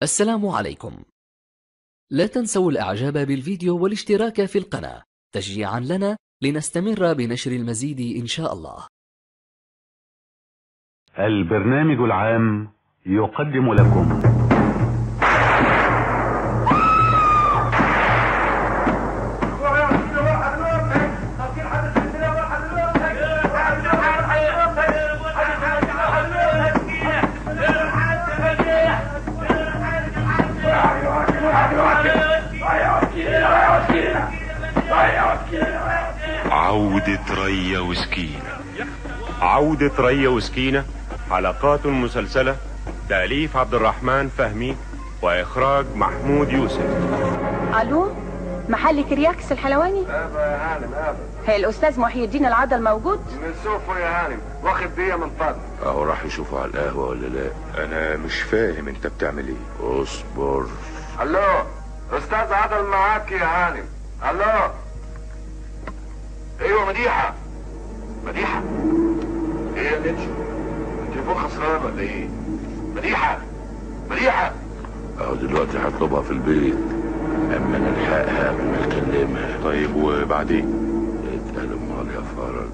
السلام عليكم لا تنسوا الإعجاب بالفيديو والاشتراك في القناة تشجيعا لنا لنستمر بنشر المزيد إن شاء الله البرنامج العام يقدم لكم عودة ريا وسكينة عودة ريا وسكينة حلقات مسلسلة تأليف عبد الرحمن فهمي وإخراج محمود يوسف الو محل كرياكس الحلواني ابا يا هانم ابا هي الاستاذ محي الدين العضل موجود نشوفه يا هانم واخد دقيقة من فضلك اهو راح يشوفه على القهوة ولا لا أنا مش فاهم أنت بتعمل إيه اصبر الو استاذ عدل معاك يا هانم الو ايوه مديحة مديحة ايه يا نتشو التليفون خسران ولا ايه مديحة مديحة اهو دلوقتي هطلبها في البيت اما نلحقها قبل ما نكلمها طيب وبعدين اتقل امال يا فرج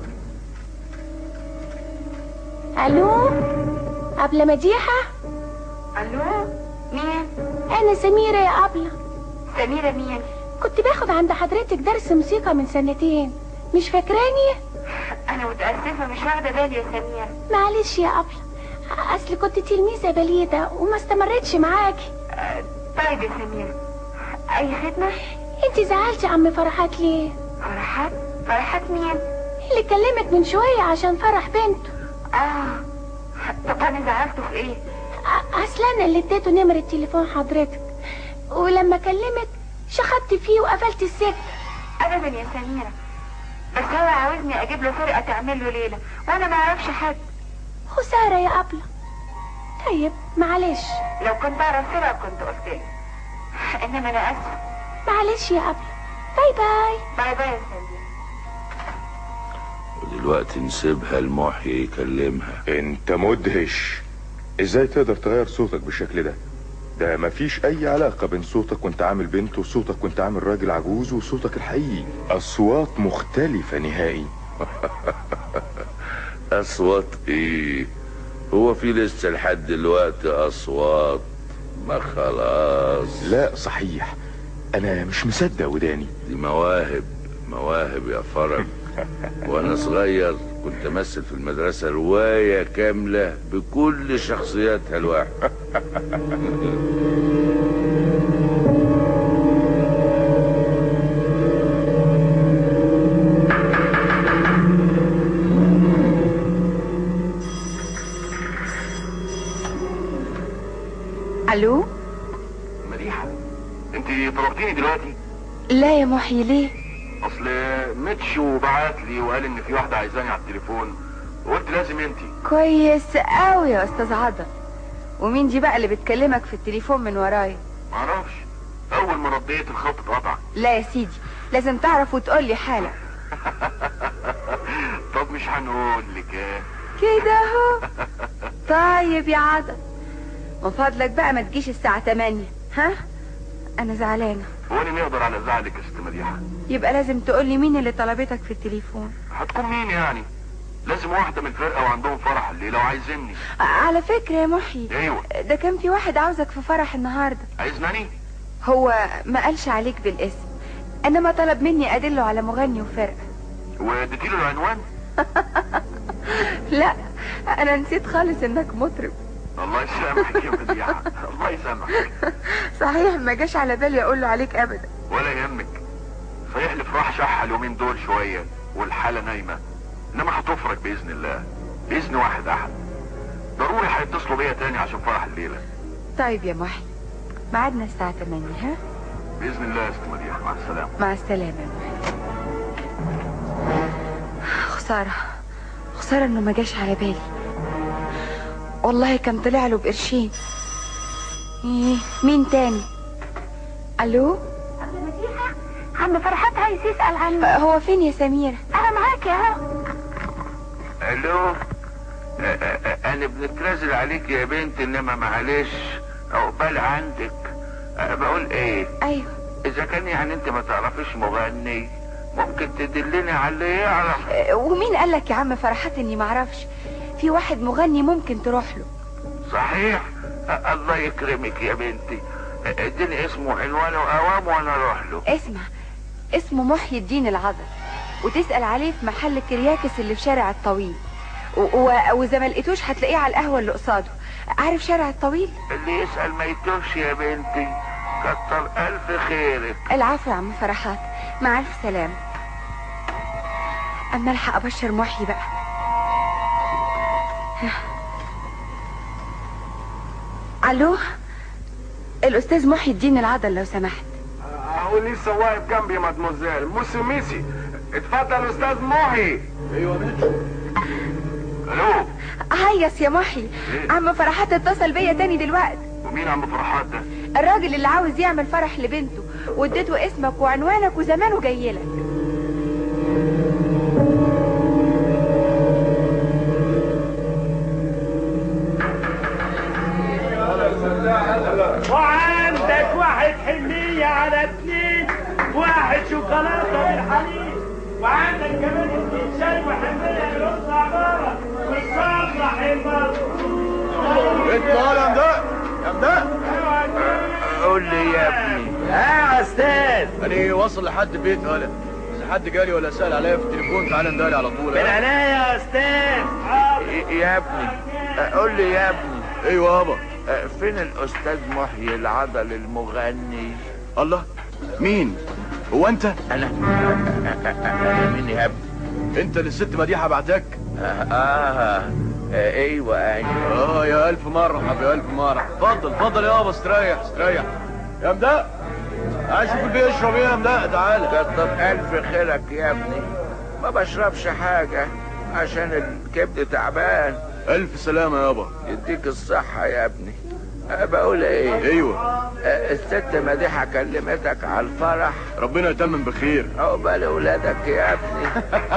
الو أبلة مديحة الو مين أنا سميرة يا أبلة سميرة مين كنت باخد عند حضرتك درس موسيقى من سنتين مش فاكراني انا متأسفة مش واخدة بالي يا سميرة معلش يا أبلة أصل كنت تلميذة بليدة وما استمرتش معاكي آه، طيب يا سميرة اي خدمة انت زعلتي عم فرحات ليه فرحات فرحات مين اللي كلمك من شوية عشان فرح بنته اه طب انا زعلته في ايه أ- أصل أنا اللي اديته نمرة تليفون حضرتك ولما كلمك شخطت فيه وقفلت السكة ابدا يا سميرة بس هو عاوزني اجيب له فرقة تعمل له ليلة وانا ما اعرفش حد خسارة يا أبلة طيب معلش لو كنت اعرف فرقة كنت قلت له انما انا اسفة معلش يا أبلة باي باي باي باي يا سميرة ودلوقتي نسيبها المحيي يكلمها أنت مدهش إزاي تقدر تغير صوتك بالشكل ده ده مفيش أي علاقة بين صوتك وأنت عامل بنت وصوتك وأنت عامل راجل عجوز وصوتك الحقيقي أصوات مختلفة نهائي اصوات ايه هو في لسه لحد دلوقتي اصوات ما خلاص لا صحيح أنا مش مصدق وداني دي مواهب مواهب يا فرج وانا صغير كنت امثل في المدرسة رواية كاملة بكل شخصياتها الواحد الو مديحة انت طلبتيني دلوقتي لا يا محي ليه اصل متشو بعت لي وقال ان في واحدة عايزاني على التليفون وقلت لازم انت كويس قوي يا استاذ عضل ومين دي بقى اللي بتكلمك في التليفون من ورايا معرفش اول ما رديت الخط اتقطع لا يا سيدي لازم تعرف وتقول لي حالا طب مش هنقول لك ايه كده اهو طيب يا عضل من فضلك بقى ما تجيش الساعة 8 ها انا زعلانة هو انا نقدر على زعلك يا ست مديحة يبقى لازم تقول لي مين اللي طلبتك في التليفون هتكون مين يعني لازم واحدة من الفرقة وعندهم فرح الليلة وعايزيني ع- على فكرة يا محي ايوه ده كان في واحد عاوزك في فرح النهاردة عايزناني هو ما قالش عليك بالاسم انما طلب مني ادله على مغني وفرقة واديتي له العنوان لا انا نسيت خالص انك مطرب الله يسامحك يا مديحة الله يسامحك صحيح ما جاش على بالي اقول له عليك ابدا ولا يهمك صحيح الافراح شحة اليومين دول شوية والحالة نايمة انما هتفرج باذن الله باذن واحد احد ضروري هيتصلوا بيا تاني عشان فرح الليلة طيب يا محي ميعادنا الساعة 8 ها باذن الله يا ست مديحة مع السلامة مع السلامة يا محي خسارة خسارة انه ما جاش على بالي والله كان طلع له بقرشين ايه مين تاني الو عم فرحات عايز يسأل عنك هو فين يا سميرة أنا معاك أهو الو أ- أ- انا بنتنازل عليك يا بنت انما معلش عقبال عندك أه، بقول ايه ايوه اذا كان يعني انت ما تعرفيش مغني ممكن تدلني على اللي يعرف آه، ومين قال لك يا عم فرحات اني معرفش في واحد مغني ممكن تروح له صحيح أه، الله يكرمك يا بنتي أه، اديني اسمه وعنوانه واوام وانا اروح له اسمع اسمه محي الدين العذر وتسأل عليه في محل كرياكس اللي في شارع الطويل و- و- واذا ما لقيتوش هتلاقيه على القهوه اللي قصاده عارف شارع الطويل اللي يسأل ما يتوهش يا بنتي كتر الف خيرك العفو يا عم فرحات مع الف سلامه اما الحق ابشر محي بقى الو الاستاذ محي الدين العضل لو سمحت اهو لسه واقف جنبي مادموزيل موسي ميسي اتفضل استاذ محي الو هيس يا محي عم فرحات اتصل بيا تاني دلوقتي ومين عم فرحات ده الراجل اللي عاوز يعمل فرح لبنته واديته اسمك وعنوانك وزمانه جايلك وعندك واحد حلية على اتنين واحد شوكولاتة بالحليب وعندك كمان اتنين شاي وحلية برز عبارة والصبح انت يا مدق يا مدق قول لي يا ابني اه يا استاذ انا واصل لحد بيت هلا اذا حد جالي ولا سال عليا في التليفون تعالى ندالي على طول من ها؟ عينيا يا استاذ حاضر. يا ابني أه، قول لي يا ابني ايوه يابا أه، فين الاستاذ محيي العضل المغني الله مين هو انت انا انا مين يا ابني انت اللي الست مديحه بعتك آه, آه, آه ايوه ايوه اه يا الف مرحب يا الف مرحب اتفضل اتفضل يابا استريح استريح يا مدق عايز اشوف البيه يشرب ايه يا مدق تعالى كتر الف خيرك يا ابني ما بشربش حاجه عشان الكبد تعبان الف سلامه يابا يديك الصحه يا ابني أه، بقول ايه ايوه أه، الست مديحه كلمتك على الفرح ربنا يتمم بخير عقبال اولادك يا ابني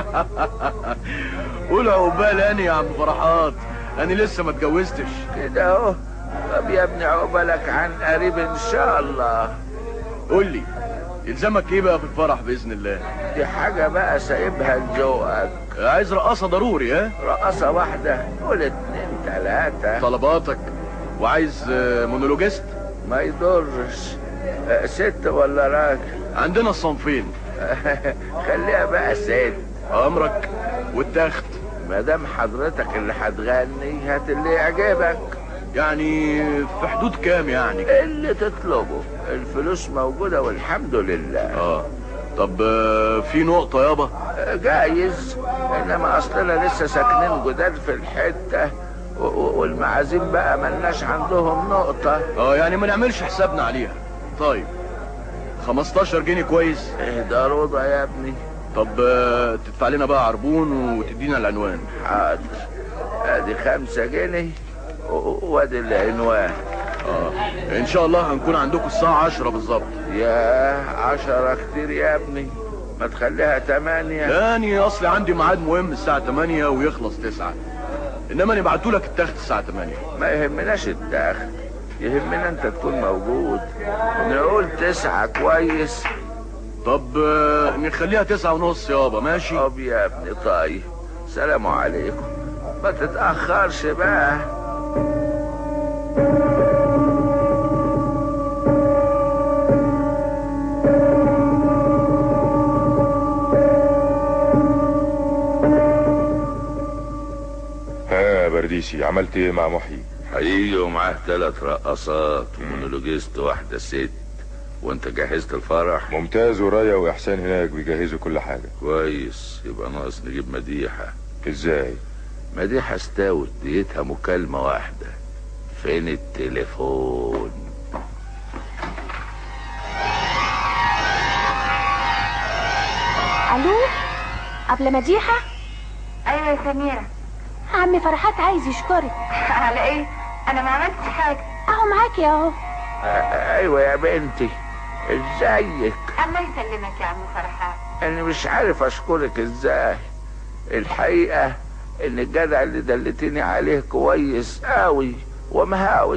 قول عقبال اني يا عم فرحات انا لسه ما اتجوزتش كده اهو طب يا ابني عقبالك عن قريب ان شاء الله قول لي يلزمك ايه بقى في الفرح باذن الله دي حاجه بقى سايبها لذوقك عايز رقاصه ضروري ها رقصه واحده قول اتنين تلاته طلباتك وعايز آه، مونولوجيست ما يضرش أه، ست ولا راجل عندنا الصنفين خليها بقى ست امرك والتخت ما دام حضرتك اللي هتغني هات اللي يعجبك يعني في حدود كام يعني اللي تطلبه الفلوس موجودة والحمد لله اه طب آه، في نقطة يابا جايز انما اصلنا لسه ساكنين جداد في الحتة و- و- والمعازيم بقى ملناش عندهم نقطة اه يعني ما نعملش حسابنا عليها طيب 15 جنيه كويس ايه ده رضا يا ابني طب آه، تدفع لنا بقى عربون وتدينا العنوان حاضر ادي خمسة جنيه و- و- وادي العنوان اه ان شاء الله هنكون عندكم الساعة 10 بالظبط يا عشرة كتير يا ابني ما تخليها تمانية يعني اصلي عندي ميعاد مهم الساعة 8 ويخلص 9 انما نبعتوا لك التخت الساعة 8 ما يهمناش التاخد يهمنا انت تكون موجود نقول تسعة كويس طب آه، نخليها تسعة ونص يابا ماشي طب يا ابني طيب سلام عليكم ما تتأخرش بقى ها يا برديسي عملت ايه مع محيي هيجي ومعاه ثلاث رقصات ومونولوجيست واحدة ست وانت جهزت الفرح ممتاز ورايا واحسان هناك بيجهزوا كل حاجة كويس يبقى ناقص نجيب مديحة ازاي مديحة استوت ديتها مكالمة واحدة فين التليفون الو قبل مديحه ايوه يا سميره عم فرحات عايز يشكرك على ايه انا ما عملتش حاجه اهو معاكي اهو آه، ايوه يا بنتي ازيك الله يسلمك يا عم فرحات انا مش عارف اشكرك ازاي الحقيقة ان الجدع اللي دلتني عليه كويس قوي ومهاود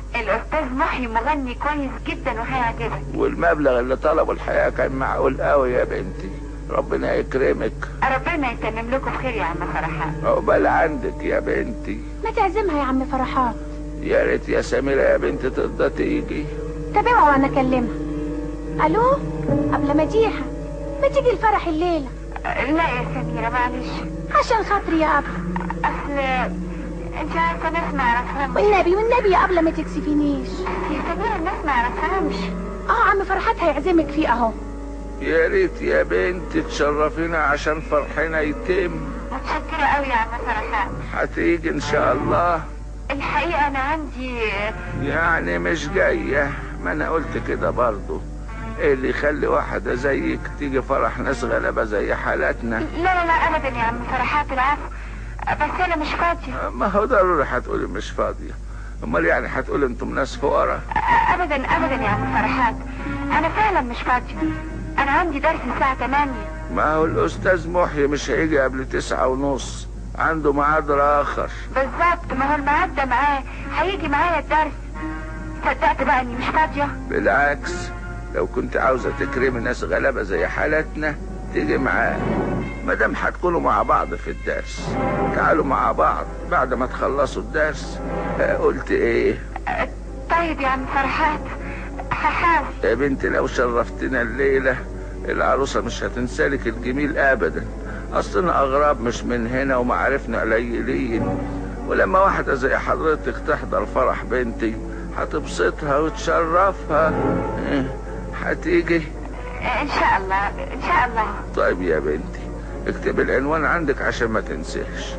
الاستاذ محي مغني كويس جدا وهيعجبك والمبلغ اللي طلبه الحقيقه كان معقول قوي يا بنتي ربنا يكرمك ربنا يتمم لكم بخير يا عم فرحان عقبال عندك يا بنتي ما تعزمها يا عم فرحات يا ريت يا سميرة يا بنتي ترضى تيجي طب اوعى وانا اكلمها الو قبل مديحه ما تيجي الفرح الليله لا يا سميرة معلش عشان خاطري يا ابله اصل انت عارفة ناس ما يعرفهمش والنبي والنبي يا ابله ما تكسفينيش يا سميرة الناس ما يعرفهمش اه عم فرحات هيعزمك فيه اهو يا ريت يا بنتي تشرفينا عشان فرحنا يتم متشكرة قوي يا عم فرحان هتيجي ان شاء الله الحقيقة انا عندي يعني مش جاية ما انا قلت كده برضو ايه اللي يخلي واحدة زيك تيجي فرح ناس غلبة زي حالاتنا لا لا لا ابدا يا عم فرحات العفو بس انا مش فاضية ما هو ضروري هتقولي مش فاضية امال يعني هتقولي انتم ناس فقراء ابدا ابدا يا عم فرحات انا فعلا مش فاضية انا عندي درس الساعة 8 ما هو الاستاذ محي مش هيجي قبل تسعة ونص عنده ميعاد اخر بالظبط ما هو الميعاد ده معاه هيجي معايا الدرس صدقت بقى اني مش فاضية بالعكس لو كنت عاوزة تكرمي ناس غلبة زي حالتنا تيجي معاه مادام هتكونوا مع بعض في الدرس تعالوا مع بعض بعد ما تخلصوا الدرس آه، قلت ايه طيب يا عم فرحات هحاول يا بنتي لو شرفتنا الليلة العروسة مش هتنسالك الجميل ابدا اصلنا اغراب مش من هنا ومعارفنا قليلين ولما واحدة زي حضرتك تحضر فرح بنتي هتبسطها وتشرفها إيه، هتيجي ان شاء الله ان شاء الله طيب يا بنتي اكتب العنوان عندك عشان ما تنساش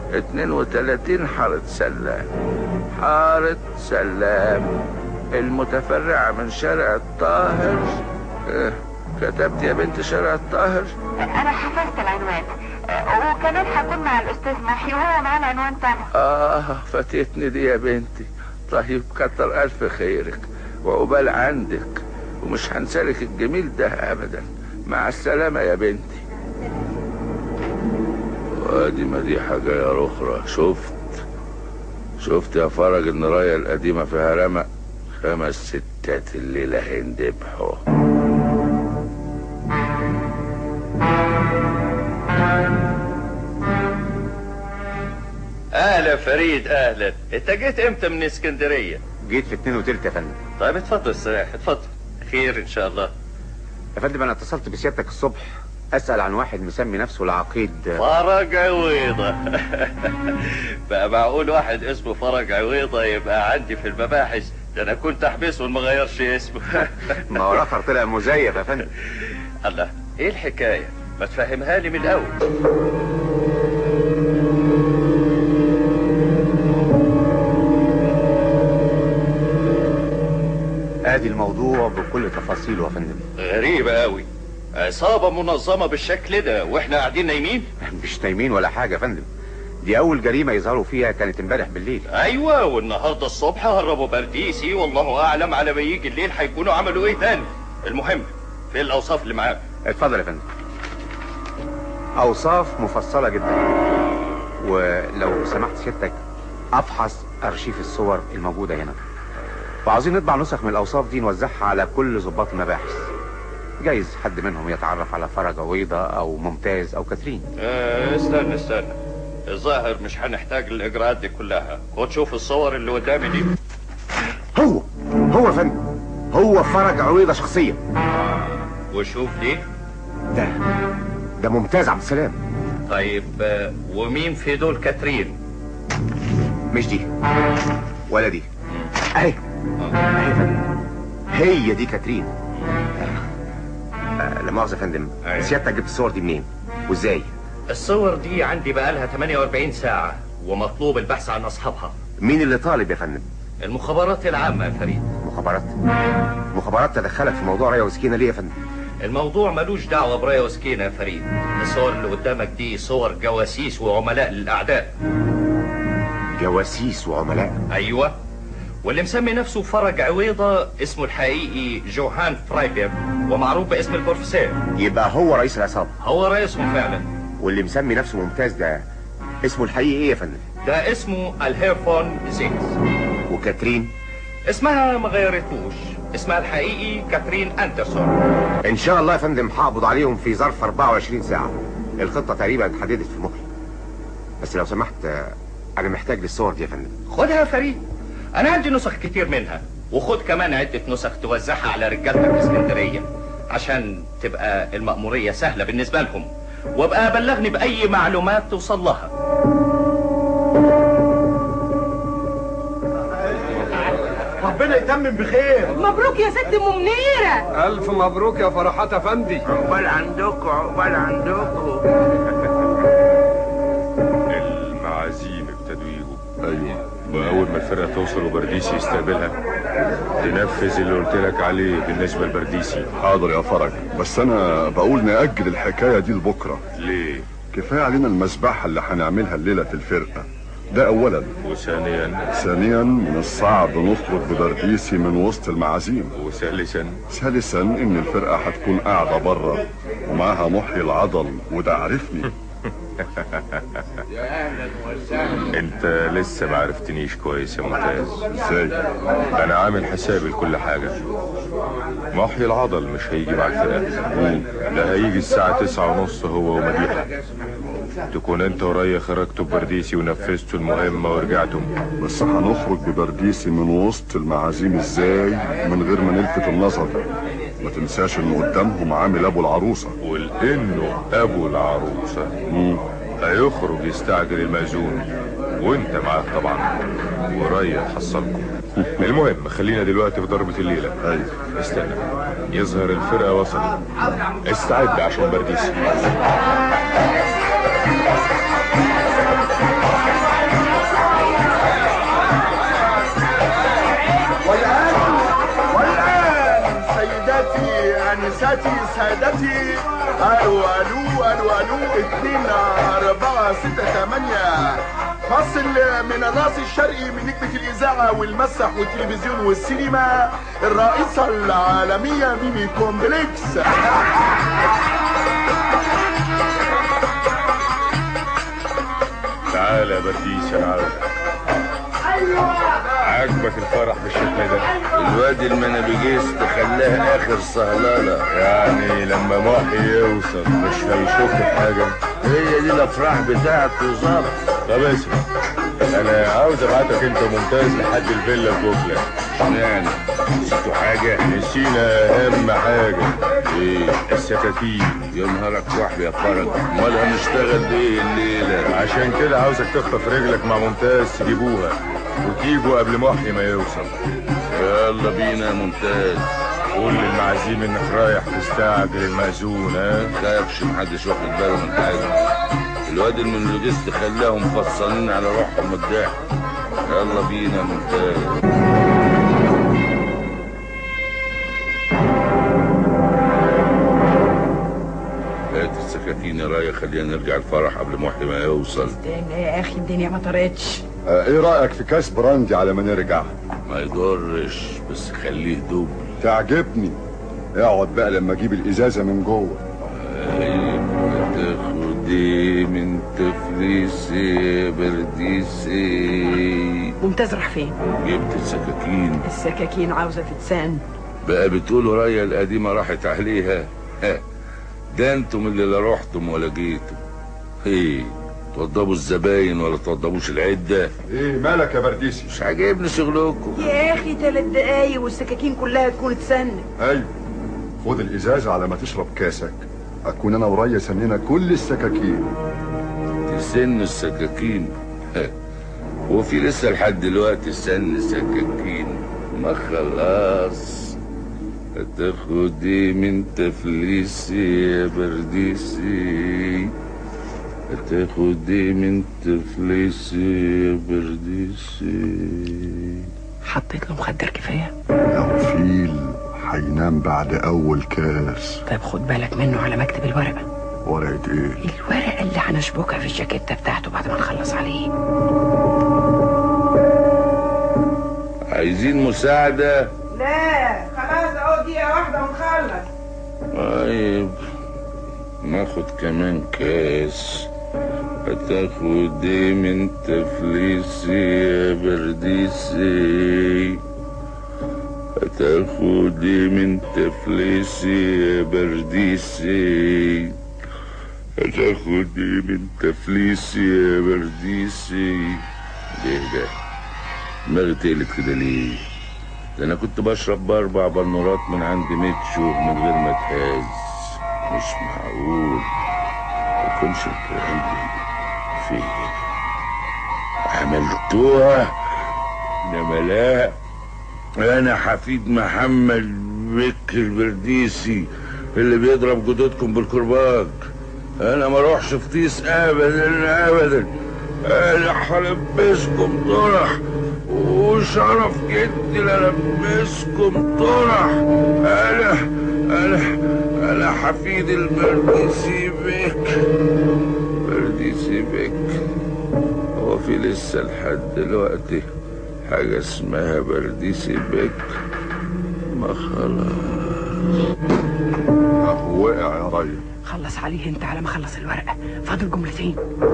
32 حارة سلام حارة سلام المتفرعة من شارع الطاهر اه كتبت يا بنت شارع الطاهر انا حفظت العنوان وكمان هكون مع الاستاذ محي وهو معاه العنوان طبعا اه فاتتني دي يا بنتي طيب كتر الف خيرك وعقبال عندك ومش هنسالك الجميل ده ابدا مع السلامة يا بنتي وادي مديحة جاية اخرى شفت شفت يا فرج ان راية القديمة فيها رمق خمس ستات الليلة هيندبحوا اهلا فريد اهلا انت جيت امتى من اسكندريه جيت في اتنين وتلت يا فندم طيب اتفضل استريح اتفضل خير ان شاء الله يا فندم انا اتصلت بسيادتك الصبح اسال عن واحد مسمي نفسه العقيد فرج عويضه بقى معقول واحد اسمه فرج عويضه يبقى عندي في المباحث ده انا كنت احبسه وما غيرش اسمه ما هو الاخر طلع مزيف يا فندم الله ايه الحكايه ما تفهمها لي من الاول ادي الموضوع بكل تفاصيله يا فندم غريبه قوي عصابه منظمه بالشكل ده واحنا قاعدين نايمين مش نايمين ولا حاجه يا فندم دي اول جريمه يظهروا فيها كانت امبارح بالليل ايوه والنهارده الصبح هربوا برديسي والله اعلم على ما يجي الليل هيكونوا عملوا ايه تاني المهم في الاوصاف اللي معاك اتفضل يا فندم اوصاف مفصله جدا ولو سمحت سيادتك افحص ارشيف الصور الموجوده هنا وعاوزين نطبع نسخ من الاوصاف دي نوزعها على كل ضباط المباحث جايز حد منهم يتعرف على فرج عويضة او ممتاز او كاترين آه استنى استنى الظاهر مش هنحتاج الاجراءات دي كلها خد شوف الصور اللي قدامي دي هو هو يا فندم هو فرج عويضة شخصيا وشوف دي ده ده ممتاز عبد السلام طيب آه، ومين في دول كاترين مش دي ولا دي اهي اهي يا فندم هي دي كاترين آه، لا مؤاخذة يا فندم أيوة. سيادتك جبت الصور دي منين وازاي الصور دي عندي بقالها 48 ساعة ومطلوب البحث عن أصحابها مين اللي طالب يا فندم المخابرات العامة يا فريد مخابرات مخابرات تدخلت في موضوع ريا وسكينة ليه يا فندم الموضوع ملوش دعوة برايا وسكينة يا فريد الصور اللي قدامك دي صور جواسيس وعملاء للأعداء جواسيس وعملاء أيوة واللي مسمي نفسه فرج عويضة اسمه الحقيقي جوهان فرايبر ومعروف باسم البروفيسور يبقى هو رئيس العصابة هو رئيسهم فعلا واللي مسمي نفسه ممتاز ده اسمه الحقيقي ايه يا فندم ده اسمه الهيرفون زيكس وكاترين اسمها ما غيرتوش اسمها الحقيقي كاترين أندرسون ان شاء الله يا فندم هقبض عليهم في ظرف 24 ساعه الخطه تقريبا اتحددت في مخي بس لو سمحت آه، انا محتاج للصور دي يا فندم خدها يا فريد أنا عندي نسخ كتير منها وخد كمان عدة نسخ توزعها على رجالتك في اسكندرية عشان تبقى المأمورية سهلة بالنسبة لهم وابقى بلغني بأي معلومات توصل لها ربنا يتمم بخير مبروك يا ست ام منيره الف مبروك يا فرحات افندي عقبال عندكم عقبال عندكم المعازيم ابتدوا يجوا ايوه واول ما الفرقه توصل وبرديسي يستقبلها تنفذ اللي قلت لك عليه بالنسبه لبرديسي حاضر يا فرج بس انا بقول نأجل الحكاية دي لبكرة ليه كفاية علينا المذبحة اللي هنعملها الليلة في الفرقة ده اولا وثانيا ثانيا من الصعب نخرج ببرديسي من وسط المعازيم وثالثا ثالثا ان الفرقة هتكون قاعدة بره ومعاها محيي العضل وده عارفني انت لسه ما عرفتنيش كويس يا ممتاز ازاي انا عامل حسابي لكل حاجه محيي العضل مش هيجي مع الفرقه ده هيجي الساعه تسعة ونص هو ومديحه تكون انت وريا خرجتوا ببرديسي ونفذتوا المهمه ورجعتم بس هنخرج ببرديسي من وسط المعازيم ازاي من غير ما نلفت النظر ما تنساش ان قدامهم عامل ابو العروسة ولانه ابو العروسه هيخرج يستعجل المأذون وانت معاه طبعا وريا تحصلكم المهم خلينا دلوقتي في ضربة الليلة ايوه استنى يظهر الفرقة وصلت استعد عشان برديسي والآن والآن سيداتي أنساتي سادتي ألو ألو ألو ألو اتنين أربعة ستة تمانية فصل من الراس الشرقي من نجمة الإذاعة والمسرح والتلفزيون والسينما الرئيسة العالمية ميمي كومبلكس تعالى يا برديس انا عاوز عاجبك الفرح بالشكل ده الواد المنابيجيس خلاها اخر صهلالة يعني لما محي يوصل مش هيشوف حاجة هي دي الافراح بتاعته ظبط طب اسمع انا عاوز ابعتك انت ممتاز لحد الفيلا في بوكلا اشمعنى نسيتوا حاجة نسينا اهم حاجة ايه السكاكين يا نهارك واحد يا فرج امال هنشتغل بايه الليلة عشان كده عاوزك تخطف رجلك مع ممتاز تجيبوها وتيجوا قبل محي ما يوصل يلا بينا يا ممتاز قول للمعازيم انك رايح تستعجل المأذون ها خافش محدش واخد باله من حاجة الواد المنلوجيست خلاهم مفصلين على روحهم الضحك يلا بينا يا ممتاز هات السكاكين يا رايا خلينا نرجع الفرح قبل محي ما يوصل استنى يا اخي الدنيا ما طرتش آه، ايه رأيك في كاس براندي على ما نرجع ما يضرش بس خليه دوب تعجبني اقعد بقى لما اجيب الازازة من جوه تاخدي من تفليسي برديسي ممتاز راح فين جبت السكاكين السكاكين عاوزه تتسان بقى بتقولوا رايا القديمة راحت عليها ها، ده انتم اللي لا رحتم ولا جيتم ايه توضبوا الزباين ولا توضبوش العدة ايه مالك يا برديسي مش عاجبني شغلكم يا اخي ثلاث دقايق والسكاكين كلها تكون اتسنت ايوه خد الازازة على ما تشرب كاسك اكون انا وريا سننا كل السكاكين تسن السكاكين ها، وفي لسه لحد دلوقتي سن سكاكين ما خلاص هتاخدي من تفليسي يا برديسي هتاخدي من تفليسي يا برديسي حطيت له مخدر كفايه لو فيل هينام بعد اول كاس طيب خد بالك منه على مكتب الورقه ورقة ايه الورقه اللي هنشبكها في الجاكيته بتاعته بعد ما نخلص عليه عايزين مساعدة لا خلاص اهو دقيقه واحده ونخلص طيب ناخد كمان كاس هتاخدي من تفليسي يا برديسي هتاخدي من تفليسي يا برديسي هتاخدي من تفليسي يا برديسي ليه ده دماغي تقلت كده ليه ده انا كنت بشرب باربع بنورات من عند ميتشو من غير ما اتهز مش معقول ما يكونش الكلام ده في إيه؟ عملتوها انما لا انا حفيد محمد بك البرديسي اللي بيضرب جدودكم بالكرباج انا ما اروحش في طيس ابدا ابدا انا هلبسكم طرح وشرف جدي للبسكم طرح انا انا انا حفيد البرديسي بك برديسي بك هو في لسه لحد دلوقتي حاجة اسمها برديسي بك ما خلاص وقع يا ريا خلص عليه انت على ما اخلص الورقه فاضل جملتين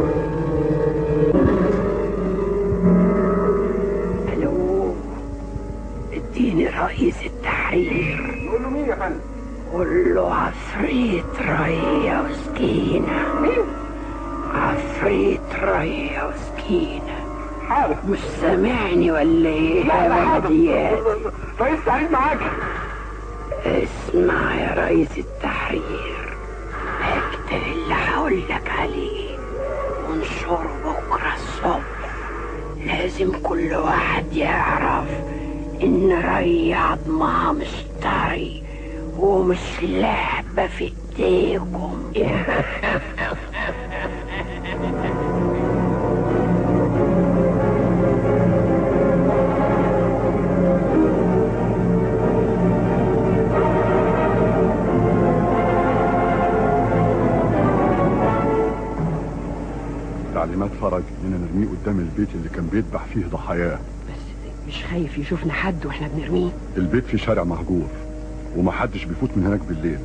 الو اديني رئيس التحرير نقول له مين يا فندم؟ قول له عفريت ريا وسكينة مين؟ عفريت ريا وسكينة حاضر مش سامعني ولا ايه لا لا يا حاضر بلديات رئيس تعريف معاك اسمع يا رئيس التحرير اكتب اللي هقولك عليه وانشره بكرة الصبح لازم كل واحد يعرف ان ري عظمها مش طري ومش لعبة في ايديكم تعليمات فرج اننا نرميه قدام البيت اللي كان بيذبح فيه ضحاياه مش خايف يشوفنا حد واحنا بنرميه البيت في شارع مهجور ومحدش بيفوت من هناك بالليل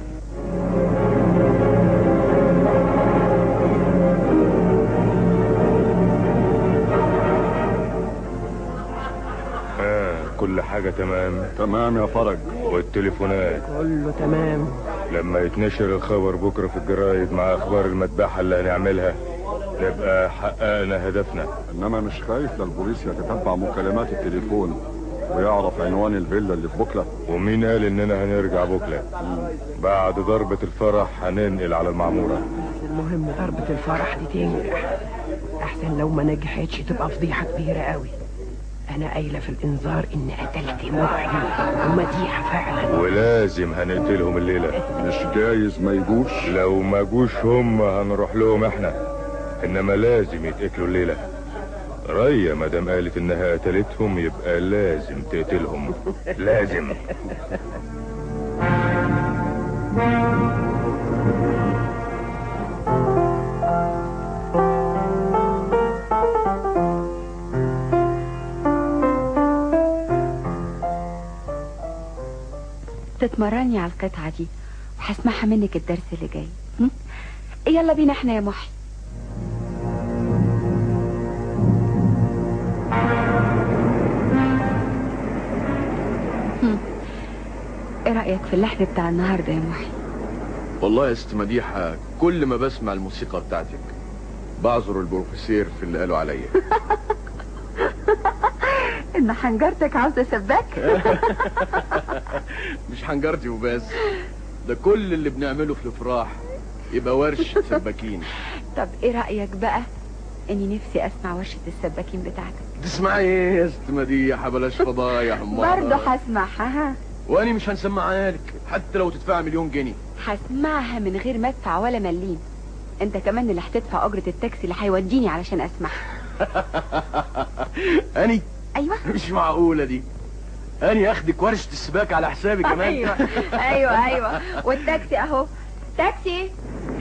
آه كل حاجة تمام تمام يا فرج والتليفونات كله تمام لما يتنشر الخبر بكرة في الجرايد مع أخبار المذبحة اللي هنعملها نبقى حققنا هدفنا انما مش خايف لا البوليس يتتبع مكالمات التليفون ويعرف عنوان الفيلا اللي في بوكلا ومين قال إننا هنرجع بكرة بعد ضربة الفرح هننقل على المعمورة المهم ضربة الفرح دي تنجح احسن لو ما نجحتش تبقى فضيحة كبيرة قوي انا قايلة في الانذار ان قتلت محيي ومديحة فعلا ولازم هنقتلهم الليلة مش جايز ما يجوش لو ما جوش هم هنروح لهم احنا انما لازم يتقتلوا الليلة ريا مادام قالت انها قتلتهم يبقى لازم تقتلهم لازم تتمرني على القطعة دي وهسمعها منك الدرس اللي جاي هم؟ يلا بينا احنا يا محي هم. ايه رأيك في اللحن بتاع النهاردة يا محي والله يا ست مديحة كل ما بسمع الموسيقى بتاعتك بعذر البروفيسير في اللي قالوا عليا ان حنجرتك عاوزة سباك مش حنجرتي وبس ده كل اللي بنعمله في الافراح يبقى ورش سباكين طب ايه رأيك بقى اني نفسي اسمع ورشة السباكين بتاعتك تسمعي ايه يا ست مديحة بلاش فضايح امال برضه هسمعها ها واني مش هنسمعها لك حتى لو تدفع مليون جنيه هسمعها من غير ما ادفع ولا مليم انت كمان اللي هتدفع اجرة التاكسي اللي هيوديني علشان اسمعها اني ايوه مش معقولة دي اني اخدك ورشة السباك على حسابي كمان ايوه ايوه ايوه والتاكسي اهو تاكسي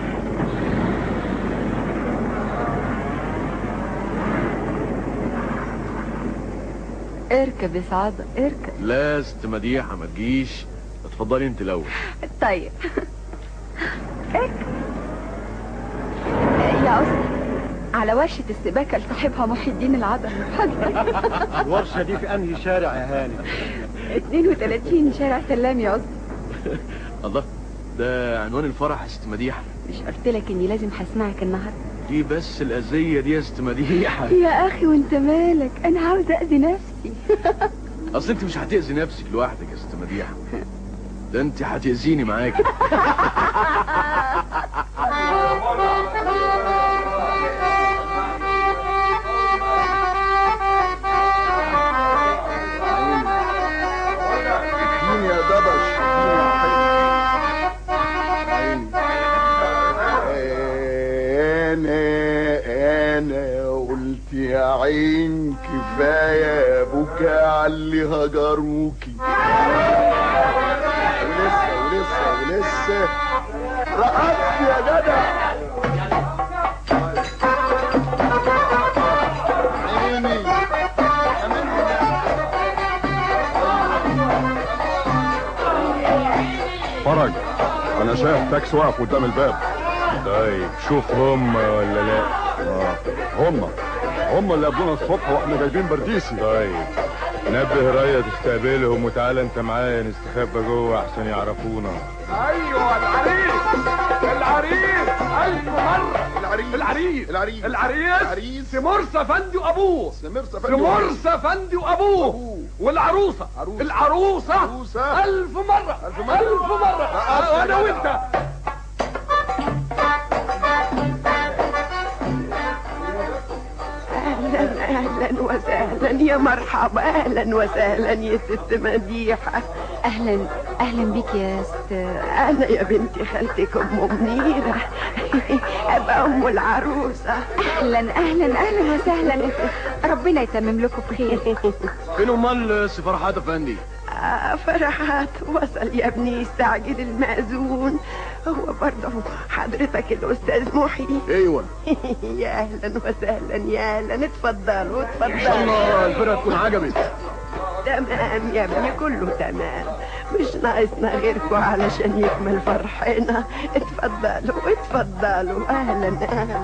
اركب يا سعادة اركب لا يا ست مديحة ما تجيش اتفضلي انت الاول طيب اركب يا أسطى على ورشة السباكة لصاحبها محي الدين العضل الورشة دي في أنهي شارع يا هاني 32 شارع سلامي قصدي الله ده عنوان الفرح يا ست مديحه مش قلت لك اني لازم هسمعك النهارده دي بس الاذيه دي يا ست مديحه يا اخي وانت مالك انا عاوزه اذي نفسي اصل انت مش هتاذي نفسك لوحدك يا ست مديحه ده انت هتاذيني معاكي اديني يا دبش اديني يا حلو انا انا قلت يا عين كفايه بكى على اللي هجروكي ولسه ولسه ولسه رقصت يا جدع عيني فرج انا شايف تاكس واقف قدام الباب طيب شوف هم ولا لا آه. هم هم اللي قابلونا الصبح واحنا جايبين برديسي طيب نبه رايا تستقبلهم وتعالى انت معايا نستخبى جوه احسن يعرفونا ايوه العريس العريس الف مره العريس العريس العريس العريس العريس سمرسة فندي وابوه سمرسة فندي سمرسة فندي وابوه والعروسه العروسه عروسة. الف مره الف مره الف مره انا وانت اهلا اهلا وسهلا يا مرحبا اهلا وسهلا يا ست مديحه اهلا اهلا بيك يا ست انا يا بنت خالتك ام منيره ابقى ام العروسه اهلا اهلا اهلا وسهلا ربنا يتمم لكم بخير فين امال سي فرحات افندي آه، فرحات وصل يا ابني يستعجل المأذون هو برضه حضرتك الأستاذ محي ايوه يا أهلا وسهلا يا أهلا اتفضلوا ان شاء الله اتفضلوا الفرقه تكون عجبت تمام يا ابني كله تمام مش ناقصنا غيركم علشان يكمل فرحنا اتفضلوا اتفضلوا أهلا أهلا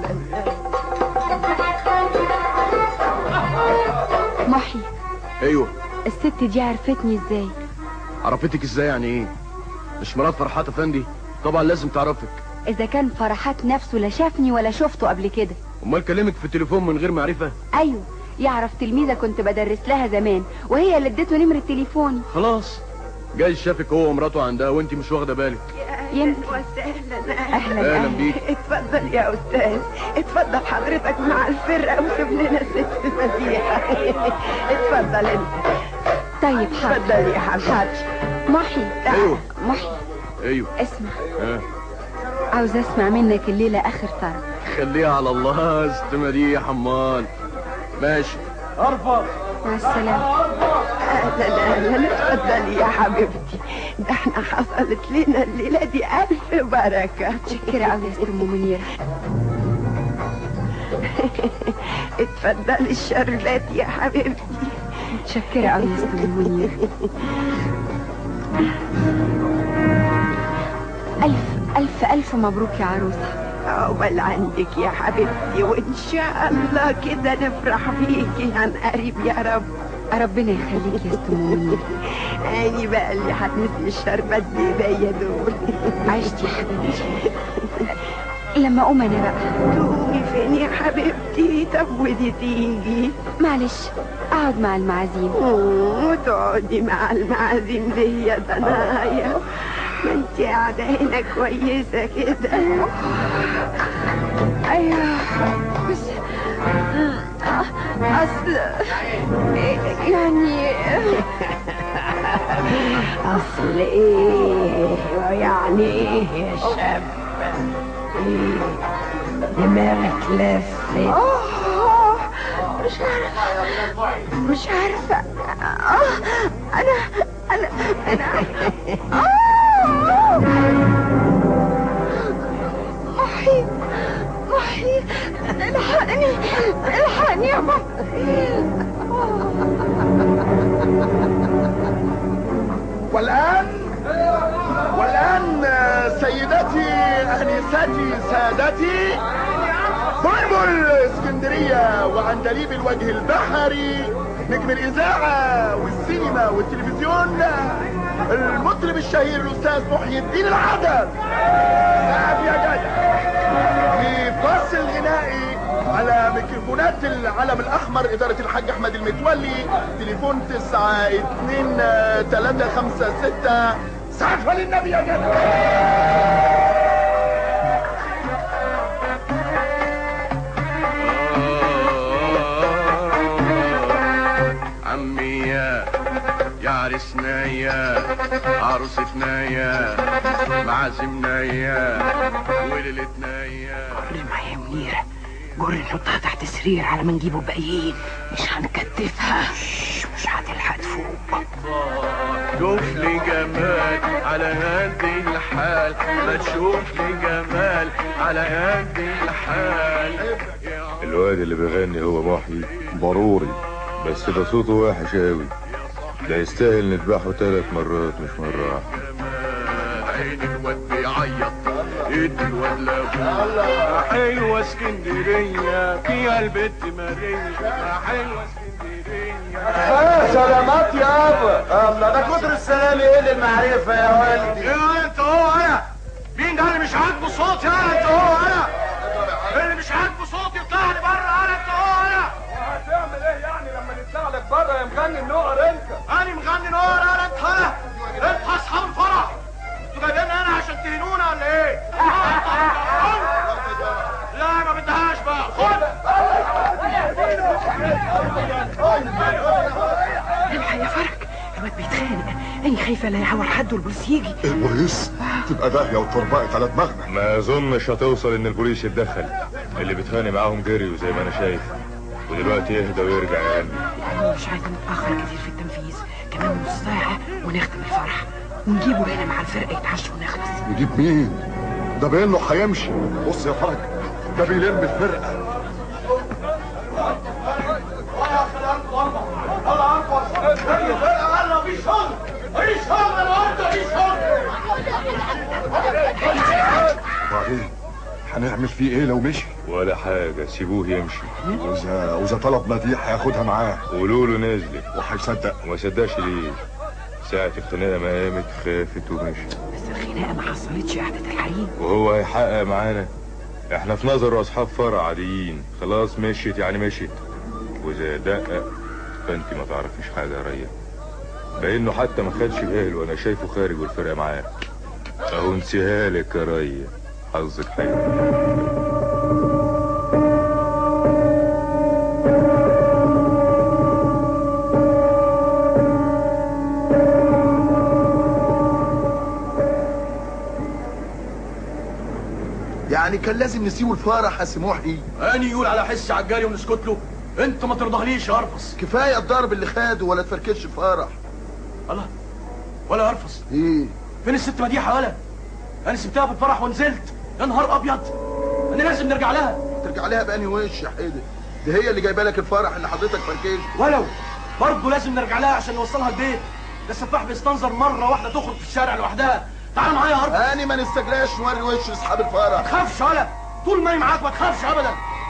محي ايوه الست دي عرفتني ازاي عرفتك ازاي يعني ايه مش مرات فرحات افندي طبعا لازم تعرفك اذا كان فرحات نفسه لا شافني ولا شفته قبل كده امال كلمك في التليفون من غير معرفه ايوه يعرف تلميذه كنت بدرس لها زمان وهي اللي اديته نمره تليفوني خلاص جاي شافك هو ومراته عندها وانت مش واخده بالك يمكن وسهلا أهلا، أهلا بيك. اتفضل يا أستاذ اتفضل حضرتك مع الفرقة وسيب لنا ست مديحة اتفضل انت طيب حاضر اتفضل يا حبيبي محي ايوه محي ايوه اسمع ها عاوز اسمع منك الليله اخر طرب خليها على الله يا ست مديح امال ماشي ارفض مع السلامه اهلا اهلا اتفضلي يا حبيبتي ده احنا حصلت لنا الليله دي الف بركه متشكره قوي يا ست ام منيره اتفضلي الشربات يا حبيبتي متشكره قوي يا ست ام منيره الف الف الف مبروك يا عروسه عقبال عندك يا حبيبتي وان شاء الله كده نفرح بيكي عن قريب يا رب ربنا يخليك يا ست ام منيره اني بقى اللي هتنسي الشربات بايديا دول عشت يا حبيبتي لما اقوم انا بقى تقومي فين يا حبيبتي طب ودي تيجي معلش اقعد مع المعازيم وتقعدي مع المعازيم دي يا ضنايا ما انت قاعده هنا كويسه كده ايوه بس اصل يعني اصل ايه يعني ايه يا شاب ايه دماغك لفت آه، مش عارفة مش عارفة آه، أنا أنا أنا آه. محي محي الحقني الحقني يا والآن والآن آه، سيدتي أنستي سادتي بلبل اسكندرية وعندليب الوجه البحري نجم الاذاعه والسينما والتلفزيون المطرب الشهير الاستاذ محي الدين العدل سقف يا جدع في فصل غنائي على ميكروفونات العلم الاحمر اداره الحاج احمد المتولي تليفون 9 2 3 5 6 سقف للنبي يا جدع عمي يا يا عرسنا يا عروستنا يا معازمنا يا وليلتنا يا لما يا منيرة جر نحطها تحت السرير على ما نجيبه الباقيين مش هنكتفها مش هتلحق تفوق شوف لي جمال على هذه الحال ما تشوف لي جمال على هذه الحال الواد اللي بيغني هو محيي ضروري بس ده صوته وحش قوي ده يستاهل نذبحه ثلاث مرات مش مرة واحدة عين الواد بيعيط ايد الواد لابوه حلوة اسكندرية فيها البت مارية حلوة اسكندرية آه سلامات يابا الله ده كتر السلام ايه للمعرفة يا والدي يا انت هو انا مين ده اللي مش عاجبه صوتي انا انت هو انا اللي مش عاجبه صوتي يطلع لي بره انا انت هو انا هتعمل ايه يعني لما نطلع لك بره يا مغني النقر انت انا مغني نور انا انت انا انت اصحاب الفرح انتوا جايبين هنا عشان تهنونا ولا ايه؟ لا ما بدهاش بقى خد الحق يا فرج الواد بيتخانق انا خايفه لا يعور حد والبوليس يجي البوليس تبقى داهيه وتربقت على دماغنا ما اظنش هتوصل ان البوليس يتدخل اللي بيتخانق معاهم جريوا زي ما انا شايف ودلوقتي يهدى ويرجع يغني يعني مش عايزه نتاخر كتير في التنفيذ كمان نص ساعه ونختم الفرح ونجيبه هنا مع الفرقه يتعشوا ونخلص نجيب مين ده باين له هيمشي بص يا فرج ده بيلم الفرقه وبعدين هنعمل فيه ايه لو مشي ولا حاجة سيبوه يمشي واذا واذا طلب مديح هياخدها معاه قولوا له نزلت وهيصدق وما صدقش ليه ساعة الخناقة ما قامت خافت ومشي بس الخناقه ما حصلتش قعده الحريم وهو هيحقق معانا احنا في نظره اصحاب فرع عاديين خلاص مشيت يعني مشيت واذا دقق فانت ما تعرفيش حاجه يا ريا بانه حتى ما خدش باله وانا شايفه خارج والفرقه معاه اهو انسيها لك يا ريا حظك حلو يعني كان لازم نسيبه الفرح يا سموحي اني يقول على حس عجالي ونسكت له انت ما ترضهليش يا ارفص كفايه الضرب اللي خده ولا تفركش فرح الله ولا ارفص ايه فين الست مديحه ولا انا سبتها في الفرح ونزلت يا نهار ابيض انا لازم نرجع لها ترجع لها باني وش يا حيدر ده هي اللي جايبه لك الفرح اللي حضرتك فركشت ولو برضه لازم نرجع لها عشان نوصلها البيت ده السفاح بيستنظر مره واحده تخرج في الشارع لوحدها تعال معايا يا ارفص اني ما نستجلاش نوري وش لاصحاب الفرح ما تخافش ولا طول ما هي معاك ما تخافش ابدا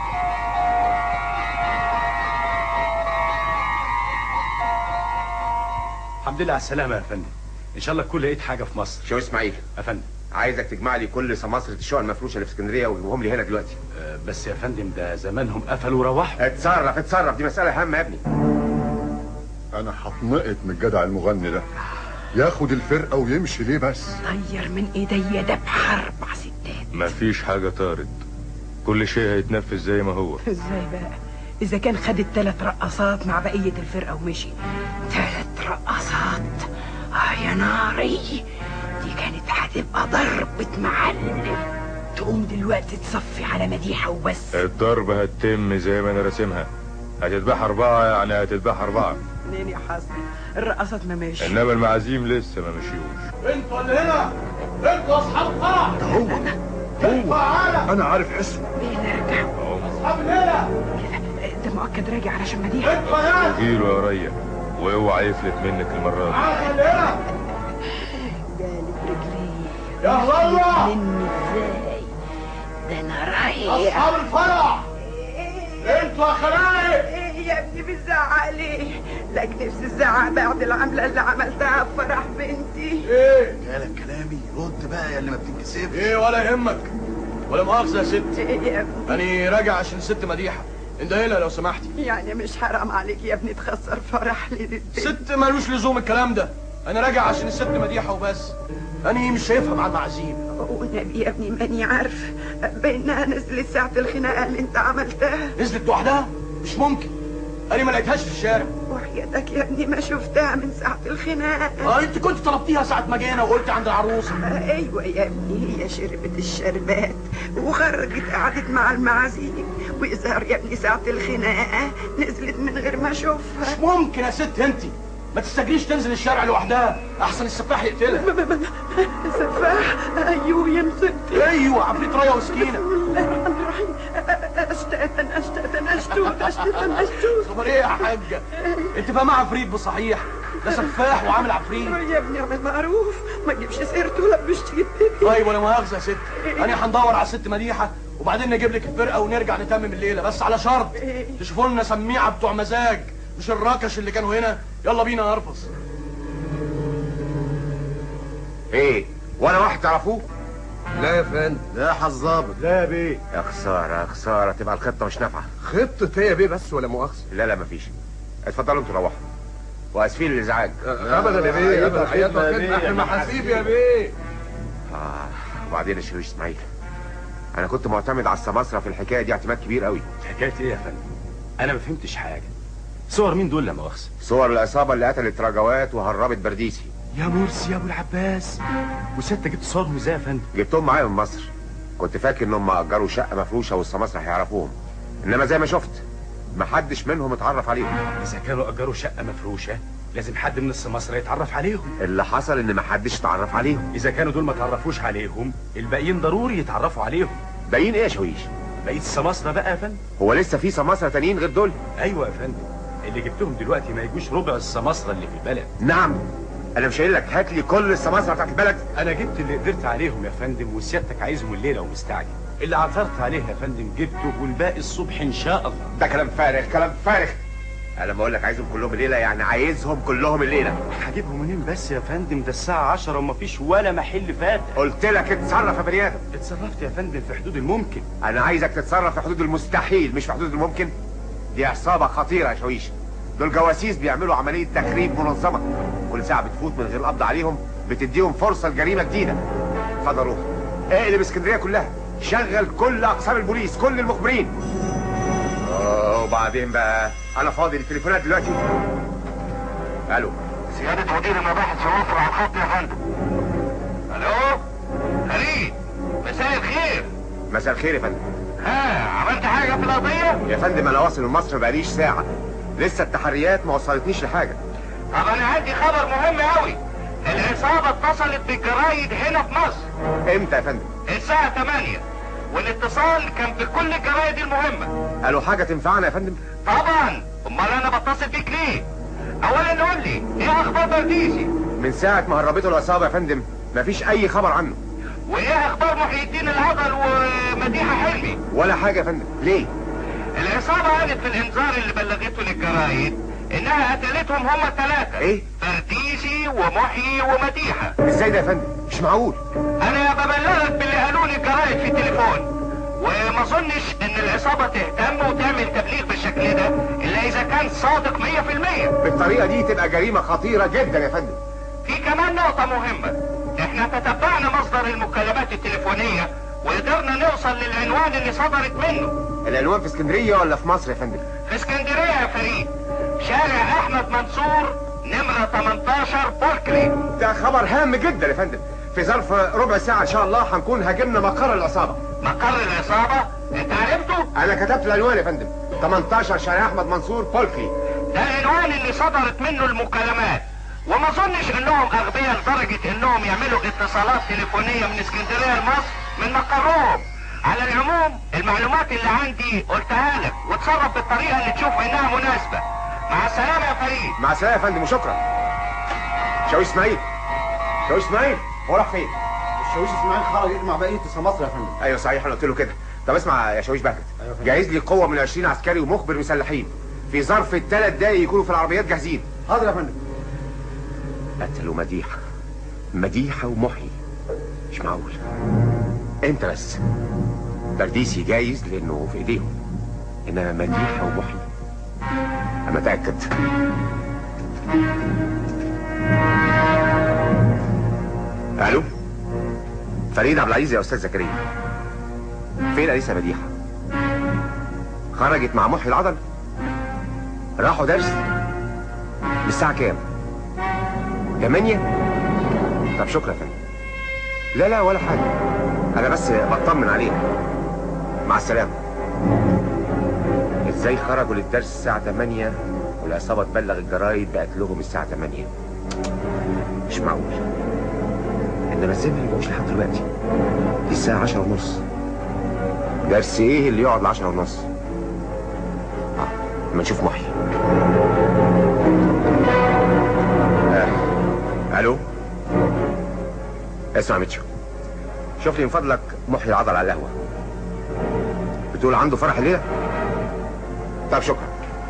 الحمد لله على السلامة يا فندم إن شاء الله تكون لقيت حاجة في مصر شو اسماعيل يا فندم عايزك تجمع لي كل سماسرة الشقق المفروشة اللي في اسكندرية وتجيبهم لي هنا دلوقتي أه بس يا فندم ده زمانهم قفلوا وروحوا اتصرف اتصرف دي مسألة هامة يا ابني انا هتنقط من الجدع المغني ده ياخد الفرقه ويمشي ليه بس طير من ايديا دبح اربع ستات مفيش حاجه طارت كل شيء هيتنفذ زي ما هو ازاي بقى اذا كان خد التلات رقصات مع بقيه الفرقه ومشي تلات رقصات اه يا ناري دي كانت هتبقى ضربة معلم تقوم دلوقتي تصفي على مديحة وبس الضرب هتتم زي ما انا راسمها هتذبح اربعه يعني هتذبح اربعه منين يا حسن الرقصات ما ماشي انما المعازيم لسه ما مشيوش انتوا اللي هنا انتوا اصحاب الفرح ده هو هو انا عارف اسمه نرجع اصحاب الليله ده مؤكد راجع علشان مديحة انتوا هنا جيله يا ريا واوعى يفلت منك المره دي تعالوا اللي هنا جالب رجلي يا الله مني ازاي ده انا رايح اصحاب الفرح انتوا يا خلايق يا ابني بتزعق ليه لك نفسي الزعق بعد العملة اللي عملتها في فرح بنتي ايه جالك كلامي رد بقى يا اللي ما بتنكسبش ايه ولا يهمك ولا مؤاخذه يا ست ايه يا ابني انا راجع عشان ست مديحه اندهيلها لو سمحتي يعني مش حرام عليك يا ابني تخسر فرح ليلة ست ملوش لزوم الكلام ده انا راجع عشان الست مديحه وبس انا مش شايفها مع المعازيم والنبي يا ابني ماني عارف بينها نزلت ساعة الخناقة اللي انت عملتها نزلت لوحدها مش ممكن انا ما لقيتهاش في الشارع وحياتك يا ابني ما شفتها من ساعة الخناقة اه انت كنت طلبتيها ساعه ما جينا وقلت عند العروسه ايوه يا ابني هي شربت الشربات وخرجت قعدت مع المعازيم ويظهر يا ابني ساعة الخناقة نزلت من غير ما اشوفها مش ممكن يا ست انت ما تستجريش تنزل الشارع لوحدها احسن السفاح يقتلها سفاح ايوه يا مصيبتي ايوه عفريت رايه وسكينه بسم الله الرحمن الرحيم اشتاتا اشتاتا اشتوت اشتاتا اشتوت خبر ايه يا حاجه انت بقى مع عفريت بصحيح ده سفاح وعامل عفريت يا ابني اعمل معروف ما تجيبش سيرته لا مش تجيب طيب ولا مؤاخذه يا ست انا هندور على الست مديحه وبعدين نجيب لك الفرقه ونرجع نتمم الليله بس على شرط تشوفوا لنا سميعه بتوع مزاج مش الراكش اللي كانوا هنا يلا بينا ارفص ايه ولا واحد تعرفوه لا يا فندم لا يا حظابط لا يا بيه يا خساره يا خساره تبقى الخطه مش نافعه خطة ايه يا بيه بس ولا مؤاخذة لا لا مفيش اتفضلوا انتوا روحوا واسفين للازعاج ابدا يا بيه ابدا حياتك خدمة احنا محاسيب يا بيه اه وبعدين يا شريف اسماعيل انا كنت معتمد على السماسره في الحكايه دي اعتماد كبير قوي حكايه ايه يا فندم انا ما فهمتش حاجه صور مين دول لا مؤاخذه صور العصابه اللي قتلت رجوات وهربت برديسي يا مرسي يا ابو العباس وست جبت صورهم ازاي يا فندم جبتهم معايا من مصر كنت فاكر انهم اجروا شقه مفروشه والسماسره هيعرفوهم انما زي ما شفت محدش منهم اتعرف عليهم اذا كانوا اجروا شقه مفروشه لازم حد من السماسره يتعرف عليهم اللي حصل ان محدش اتعرف عليهم اذا كانوا دول ما تعرفوش عليهم الباقيين ضروري يتعرفوا عليهم باقيين ايه يا شويش بقيه السماسره بقى يا فندم هو لسه في سماسره تانيين غير دول ايوه يا فندم اللي جبتهم دلوقتي ما يجوش ربع السماسره اللي في البلد نعم انا مش قايل لك هات لي كل السماسره بتاعت البلد انا جبت اللي قدرت عليهم يا فندم وسيادتك عايزهم الليله ومستعجل اللي عثرت عليه يا فندم جبته والباقي الصبح ان شاء الله ده كلام فارغ كلام فارغ انا لما اقول لك عايزهم كلهم الليله يعني عايزهم كلهم الليله هجيبهم منين بس يا فندم ده الساعه 10 ومفيش ولا محل فاتح قلت لك اتصرف يا بني ادم اتصرفت يا فندم في حدود الممكن انا عايزك تتصرف في حدود المستحيل مش في حدود الممكن دي عصابه خطيره يا شويش دول جواسيس بيعملوا عمليه تخريب منظمه كل ساعه بتفوت من غير قبض عليهم بتديهم فرصه لجريمه جديده اتفضل روح اقلب اسكندريه كلها شغل كل اقسام البوليس كل المخبرين اه وبعدين بقى انا فاضي للتليفونات دلوقتي الو سيادة مدير المباحث في مصر على الخط يا فندم الو خليل مساء الخير مساء الخير يا فندم ها عملت حاجة في القضية؟ يا فندم انا واصل من مصر بقاليش ساعه لسه التحريات ما وصلتنيش لحاجه طب انا عندي خبر مهم قوي العصابة اتصلت بالجرايد هنا في مصر امتى يا فندم الساعة 8 والاتصال كان بكل الجرايد المهمة قالوا حاجه تنفعنا يا فندم طبعا امال انا بتصل بيك ليه اولا قول لي ايه اخبار برديسي من ساعه ما هربته العصابه يا فندم مفيش اي خبر عنه وايه اخبار محي الدين العضل ومديحه حلمي ولا حاجه يا فندم ليه العصابة قالت في الانذار اللي بلغته للجرايد انها قتلتهم هما الثلاثة ايه فرديسي ومحيي ومديحة ازاي ده يا فندم مش معقول انا ببلغك باللي قالوا لي الجرايد في التليفون وما اظنش ان العصابة تهتم وتعمل تبليغ بالشكل ده الا اذا كان صادق 100% بالطريقه دي تبقى جريمه خطيره جدا يا فندم في كمان نقطة مهمة احنا تتبعنا مصدر المكالمات التليفونية وقدرنا نوصل للعنوان اللي صدرت منه العنوان في اسكندريه ولا في مصر يا فندم في اسكندرية يا فريد شارع احمد منصور نمرة 18 بولكري ده خبر هام جدا يا فندم في ظرف ربع ساعه ان شاء الله هنكون هاجمنا مقر العصابه مقر العصابة انت عرفته انا كتبت العنوان يا فندم 18 شارع احمد منصور بولكري ده العنوان اللي صدرت منه المكالمات وما اظنش انهم اغبياء لدرجة انهم يعملوا اتصالات تليفونية من اسكندرية لمصر من مقرهم على العموم المعلومات اللي عندي قلتها لك وتصرف بالطريقة اللي تشوف انها مناسبة مع السلامة يا فريد مع السلامه يا فندم وشكرا شاويش اسماعيل شاويش اسماعيل هو راح فين الشاويش اسماعيل خرج يجمع بقيه مصر يا فندم ايوه صحيح انا قلت له كده طب اسمع يا شاويش بهجت جهز لي قوه من 20 عسكري ومخبر مسلحين في ظرف الثلاث دقايق يكونوا في العربيات جاهزين حاضر يا فندم قتلوا مديحة مديحة ومحي مش معقول انت بس برديسي جايز لانه في ايديهم انما مديحة ومحي انا متأكد الو فريد عبد العزيز يا استاذ زكريا فين انسه مديحة خرجت مع محي العضل راحوا درس الساعة كام؟ تمانية؟ طب شكرا يا فندم لا لا ولا حاجة أنا بس بطمن عليها مع السلامة إزاي خرجوا للدرس الساعة 8 والعصابة تبلغ الجرايد بقتلهم الساعة 8 مش معقول إنما إزاي ما رجعوش لحد دلوقتي دي الساعة 10 ونص درس إيه اللي يقعد ل 10 ونص؟ آه أما نشوف محي آه. الو اسمع ميتشو شوف لي من فضلك محي العضل على القهوه بتقول عنده فرح الليله طب شكرا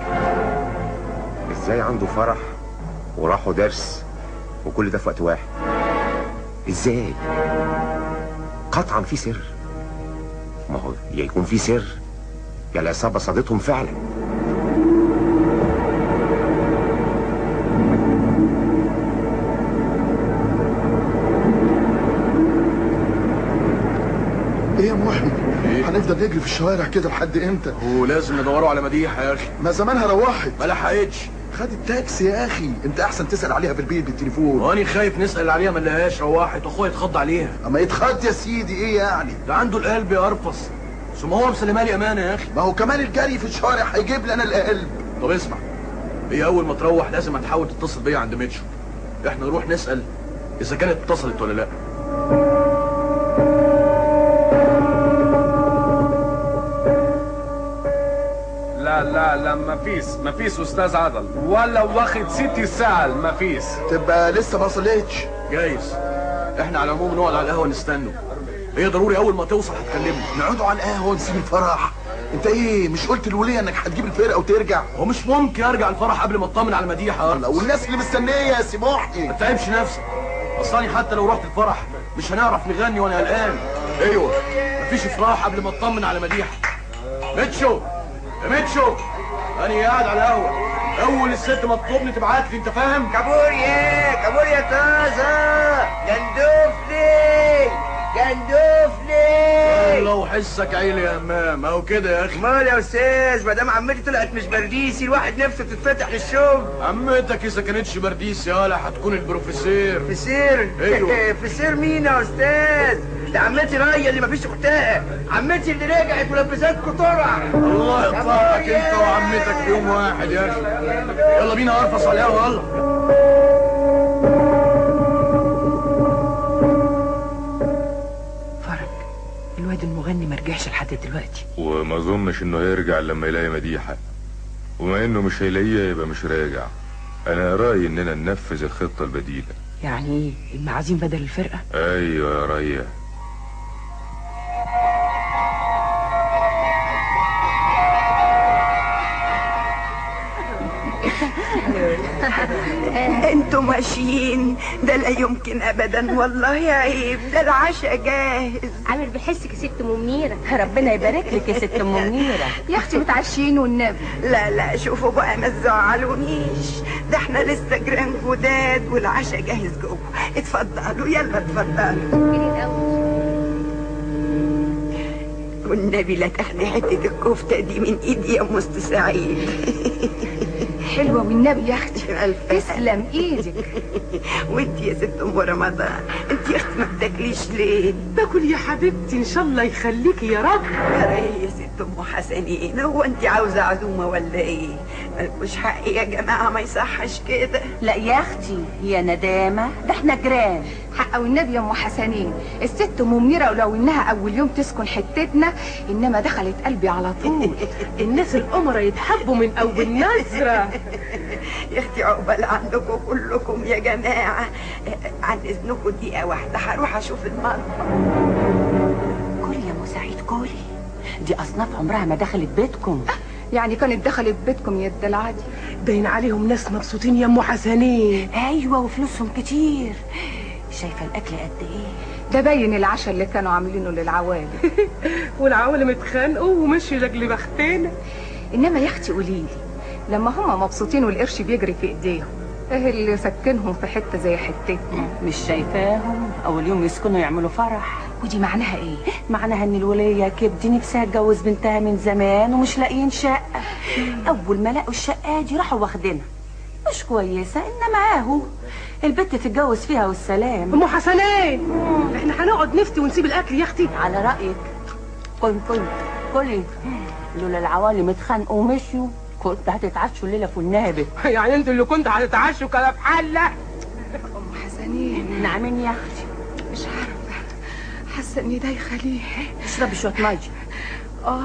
ازاي عنده فرح وراحوا درس وكل ده في وقت واحد ازاي قطعا في سر ما هو يا يكون في سر يا العصابه صادتهم فعلا ايه يا محي هنفضل نجري في الشوارع كده لحد امتى ولازم ندوروا على مديحه يا اخي ما زمانها روحت ما لحقتش خدت تاكسي يا اخي انت احسن تسال عليها في البيت بالتليفون وانا خايف نسال عليها ما نلاقيهاش روحت واخويا اتخض عليها اما يتخض يا سيدي ايه يعني ده عنده القلب يا ارفص ثم هو مسلمها لي امانه يا اخي ما هو كمان الجري في الشوارع هيجيب لنا القلب طب اسمع هي اول ما تروح لازم هتحاول تتصل بيا عند ميتشو احنا نروح نسال اذا كانت اتصلت ولا لا لا لا لا مفيش مفيش استاذ عضل ولا واخد ست ساعة مفيش تبقى لسه ما وصلتش جايز احنا على العموم نقعد على القهوه نستنوا هي ضروري اول ما توصل هتكلمنا نقعدوا على القهوه ونسيب الفرح انت ايه مش قلت الوليه انك هتجيب الفرقه وترجع هو مش ممكن ارجع الفرح قبل ما اطمن على مديحه الله والناس اللي مستنيه يا سي محي ما تتعبش نفسك اصلاني حتى لو رحت الفرح مش هنعرف نغني وانا قلقان ايوه مفيش افراح قبل ما اطمن على مديحه ميتشو يا ميتشو انا قاعد على القهوه اول الست ما تطلبني تبعت لي انت فاهم كابوريا كابوريا طازة جندوفلي جندوفلي الله وحسك عيل يا امام اهو كده يا اخي مال يا استاذ ما دام عمتي طلعت مش برديسي الواحد نفسه تتفتح للشغل عمتك اذا كانتش برديس يالا هتكون البروفيسور فسير ايوه فسير مين يا استاذ ده عمتي رايه اللي مفيش اختها عمتي اللي رجعت ولبستكوا طرع الله يطلعك انت وعمتك في يوم واحد يا اخي يلا بينا ارفص على القهوه يلا الواد المغني ما رجعش لحد دلوقتي وما اظنش انه هيرجع لما يلاقي مديحة وما انه مش هيلاقيها يبقى مش راجع انا رايي اننا ننفذ الخطة البديلة يعني ايه المعازيم بدل الفرقه ايوه يا ريا انتوا ماشيين ده لا يمكن ابدا والله عيب ده العشاء جاهز عامل بحسك يا ست ام منيره ربنا يبارك لك يا ست ام منيره يا اختي متعشين والنبي لا لا شوفوا بقى ما تزعلونيش ده احنا لسه جيران جداد والعشاء جاهز جوه اتفضلوا يلا اتفضلوا والنبي لا تاخدي حته الكفته دي من ايدي يا ام أست سعيد حلوه والنبي يا اختي تسلم ايدك وانت يا ست ام رمضان انت يا اختي ما بتاكليش ليه باكل يا حبيبتي ان شاء الله يخليكي يا رب يا يا ست ام حسنين هو انت عاوزه عزومه ولا ايه ملكوش حق يا جماعه ما يصحش كده لا يا اختي هي ندامه ده احنا جيران حق والنبي يا ام حسنين الست ام منيره ولو انها اول يوم تسكن حتتنا انما دخلت قلبي على طول الناس الامراء يتحبوا من اول نظره يا اختي عقبال عندكم كلكم يا جماعه عن اذنكم دقيقه واحده هروح اشوف المطبخ كولي يا ام سعيد كولي دي اصناف عمرها ما دخلت بيتكم يعني كانت دخلت بيتكم يد العادي باين عليهم ناس مبسوطين يا ام حسنين ايوه وفلوسهم كتير شايفه الاكل قد ايه ده باين العشاء اللي كانوا عاملينه للعوالم والعوالم اتخانقوا ومشي رجل بختنا انما يا اختي قولي لي لما هم مبسوطين والقرش بيجري في ايديهم ايه اللي سكنهم في حته زي حتتنا مش شايفاهم اول يوم يسكنوا يعملوا فرح ودي معناها ايه معناها ان الوليه كبدي نفسها تجوز بنتها من زمان ومش لاقيين شقه اول ما لقوا الشقه دي راحوا واخدينها مش كويسه انما اهو البت تتجوز فيها والسلام ام حسنين احنا هنقعد نفتي ونسيب الاكل يا اختي على رايك كل كل كلي لولا العوالم اتخانقوا ومشيوا كنت هتتعشوا الليله في النابت يعني انتوا اللي كنتوا هتتعشوا كلام حله ام حسنين نعمين يا اختي مش عارفه حاسه اني دايخه ليه اشربي شويه ميه اه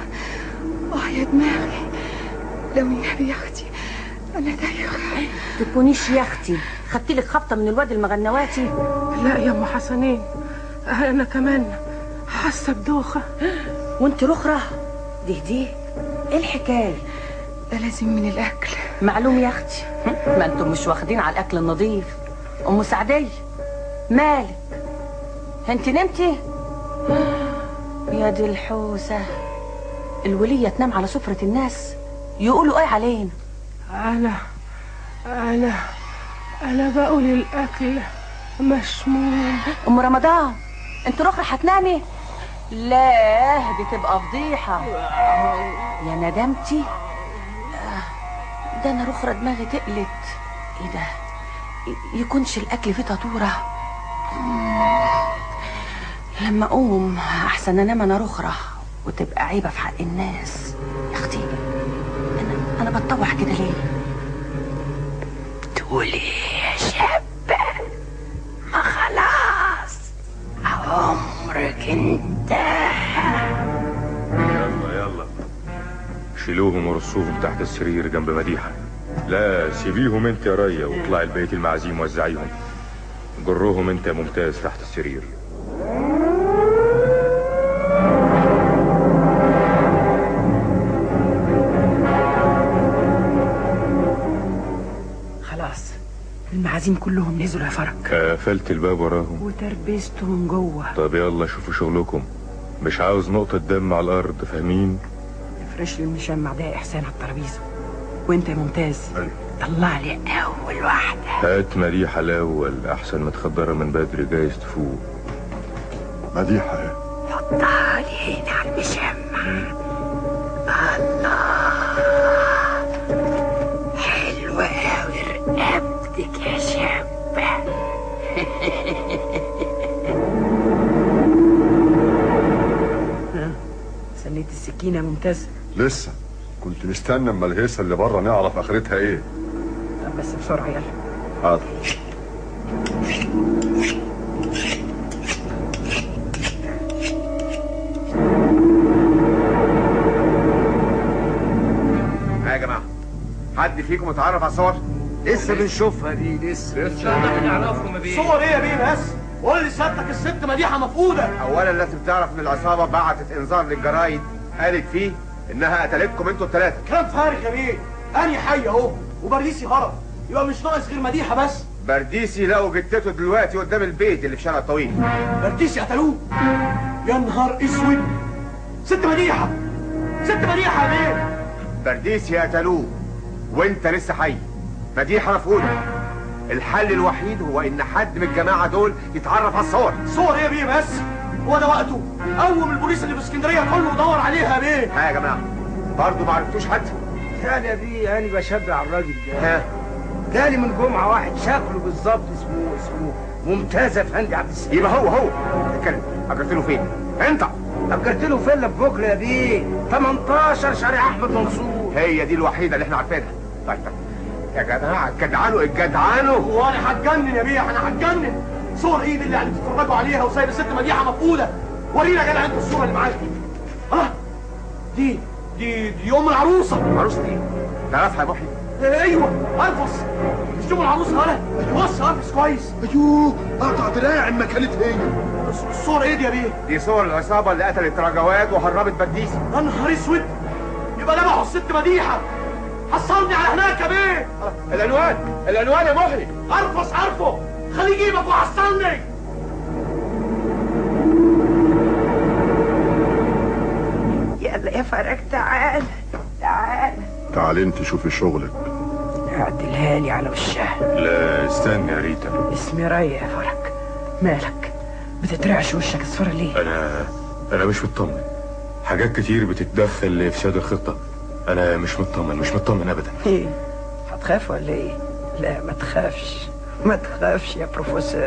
اه يا دماغي لو النبي يا اختي انا دايخه تكونيش يا اختي خدت لك خبطه من الواد المغنواتي لا يا ام حسنين انا كمان حاسه بدوخه وانت رخره دي دي ايه الحكايه ده لازم من الاكل معلوم يا اختي ما انتم مش واخدين على الاكل النظيف ام سعديه مالك انت نمتي يا دي الحوسه الوليه تنام على سفره الناس يقولوا ايه علينا انا انا انا بقول الاكل مشموم ام رمضان انت رخرة هتنامي لا دي تبقى فضيحة يا ندمتي آه، ده انا رخرة دماغي تقلت ايه ده ي- يكونش الاكل فيه تطورة مم. لما اقوم احسن انام انا رخرة وتبقى عيبة في حق الناس يا اختي انا انا بتطوح كده ليه تقولي يا شابة ما خلاص عمرك انتهى يلا يلا شيلوهم ورصوهم تحت السرير جنب مديحة لا سيبيهم انت يا ريا واطلعي البيت المعازيم وزعيهم جروهم انت يا ممتاز تحت السرير خلاص المعازيم كلهم نزلوا يا فرج قفلت الباب وراهم وتربسته من جوه طب يلا شوفوا شغلكم مش عاوز نقطة دم على الأرض فاهمين؟ افرش لي المشمع ده يا احسان على الترابيزه وانت يا ممتاز طلع لي اول واحده هات مديحة الأول أحسن متخدرة من بدري جايز تفوق مديحة ايه حطها لي هنا على المشمع الله حلوة قوي رقبتك يا شابة ها، سنيت السكينة ممتاز لسه كنت مستنى اما الهيصه اللي بره نعرف اخرتها ايه طب بس بسرعة يلا حاضر ها يا جماعه حد فيكم اتعرف على الصور لسه بنشوفها دي لسه صور ايه يا بيه بس قول لي سيادتك الست مديحه مفقوده اولا لازم تعرف ان العصابه بعتت انذار للجرايد قالت فيه انها قتلتكم انتوا الثلاثه كلام فارغ يا بيه اني حي اهو وبريسي هرب يبقى مش ناقص غير مديحه بس برديسي لقوا جتته دلوقتي قدام البيت اللي في شارع الطويل برديسي قتلوه يا نهار اسود ست مديحه ست مديحه يا بيه برديسي قتلوه وانت لسه حي مديحه مفقوده الحل الوحيد هو ان حد من الجماعه دول يتعرف على الصور صور ايه يا بيه بس هو ده وقته قوم البوليس اللي في اسكندريه كله ودور عليها يا بيه ها يا جماعه برضه ما عرفتوش حد يعني يا بيه انا بشبع الراجل ده ها جالي من جمعه واحد شكله بالظبط اسمه اسمه ممتاز افندي عبد السلام يبقى هو هو اتكلم اجرت له فين انت اجرت له فيلا في بكره يا بيه 18 شارع احمد منصور هي دي الوحيده اللي احنا عارفينها طيب طيب يا جماعه اتجدعنوا اتجدعنوا هو انا هتجنن يا بيه انا هتجنن صور ايه دي اللي يعني بتتفرجوا عليها وسايب الست مديحه مفقوده ورينا يا جدع انت الصوره اللي معاك دي اه دي دي دي ام العروسه عروسه ايه تعرفها يا محي ايوه انفس مش ام العروسه ولا بص انفس كويس ايوه قطع دراعي ما كانت هي الصور ايه دي يا بيه دي صور العصابه اللي قتلت رجوات وهربت بديسي يا نهار اسود يبقى ذبحوا الست مديحه حصلني على هناك يا بيه العنوان العنوان يا محي ارفص عارفه خليه يجيبك وحصلني يلا يا فرج تعال تعال تعال انت شوفي شغلك اعدلها لي على وشها لا استنى يا ريتا اسمي ريا يا فرج مالك بتترعش وشك اصفر ليه انا انا مش مطمن حاجات كتير بتتدخل لافساد الخطه انا مش مطمن مش مطمن ابدا ايه هتخاف ولا ايه لا ما تخافش ما تخافش يا بروفيسور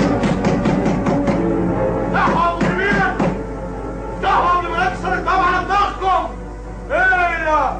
دعوة مجرمين دعوة قبل ما نكسر الباب على دماغكم ايه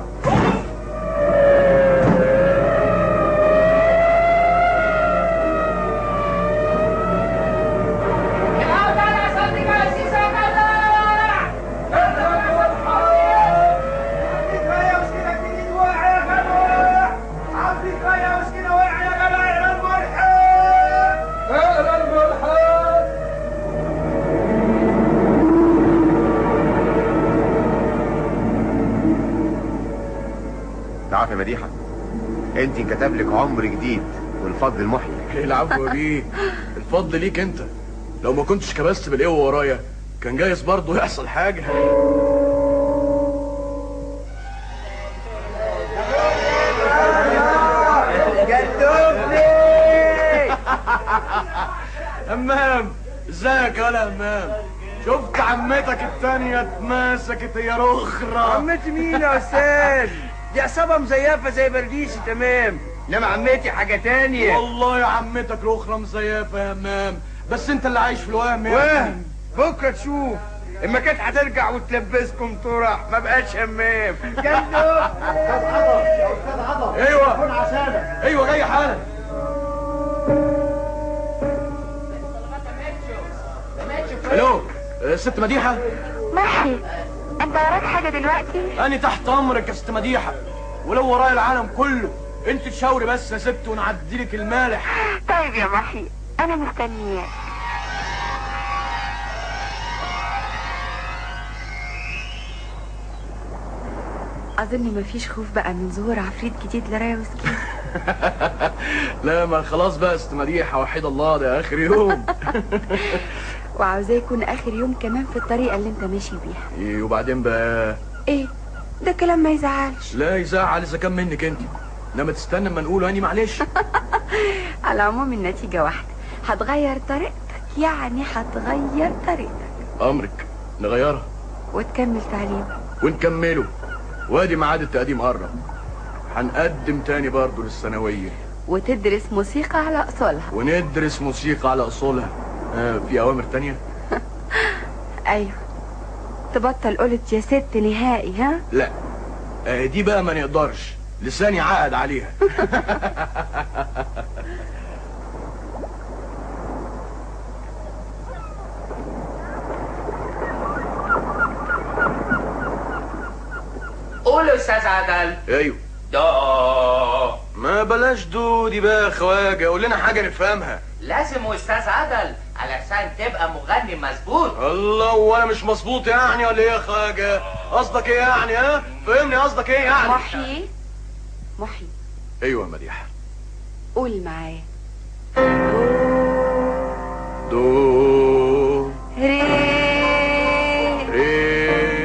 تعرف يا مديحه انت انكتب لك عمر جديد والفضل المحيي العفو يا بيه الفضل ليك انت لو ما كنتش كبست بالقوه ورايا كان جايز برضه يحصل حاجه همام ازيك يا ولا همام شفت عمتك التانية اتمسكت هي رخرة عمتي مين يا استاذ دي عصابه مزيفه زي برديسي تمام انما عمتي حاجه تانية والله يا عمتك رخرة مزيفة يا همام بس انت اللي عايش في الوهم يا وهم بكره تشوف اما كانت هترجع وتلبسكم طرح ما بقاش همام جندوب ايوه ايوه جاي حالا الو آه، ست مديحه محي انت وراك حاجة دلوقتي انا تحت امرك يا ست مديحه ولو ورايا العالم كله انت تشاوري بس يا ست ونعدي لك المالح طيب يا محي انا مستنياك اظن مفيش خوف بقى من ظهور عفريت جديد لرايا وسكين لا ما خلاص بقى يا ست مديحه وحيد الله ده اخر يوم وعاوزاه يكون اخر يوم كمان في الطريقه اللي انت ماشي بيها إيه وبعدين بقى ايه ده كلام ما يزعلش لا يزعل اذا كان منك انت انما تستنى اما نقوله اني معلش على العموم النتيجه واحده هتغير طريقتك يعني هتغير طريقتك امرك نغيرها وتكمل تعليم ونكمله وادي ميعاد التقديم قرب هنقدم تاني برضه للثانويه وتدرس موسيقى على اصولها وندرس موسيقى على اصولها آه في اوامر تانية ايوه تبطل قلت يا ست نهائي ها لا آه دي بقى ما نقدرش لساني عقد عليها قول استاذ عدل ايوه دو ما بلاش دودي بقى يا خواجه قول لنا حاجه نفهمها لازم استاذ عدل علشان تبقى مغني مظبوط الله وانا مش مظبوط يعني ولا ايه يا خواجه قصدك ايه يعني ها فهمني قصدك ايه يعني محي محي ايوه يا مديحه قول معايا دو ري ري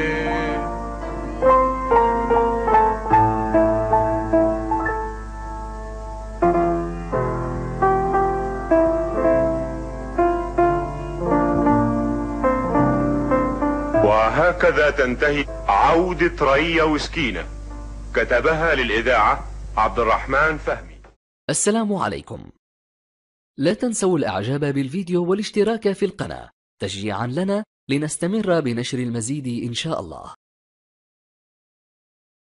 وهكذا تنتهي عودة ريا وسكينة كتبها للإذاعة عبد الرحمن فهمي السلام عليكم لا تنسوا الاعجاب بالفيديو والاشتراك في القناة تشجيعا لنا لنستمر بنشر المزيد ان شاء الله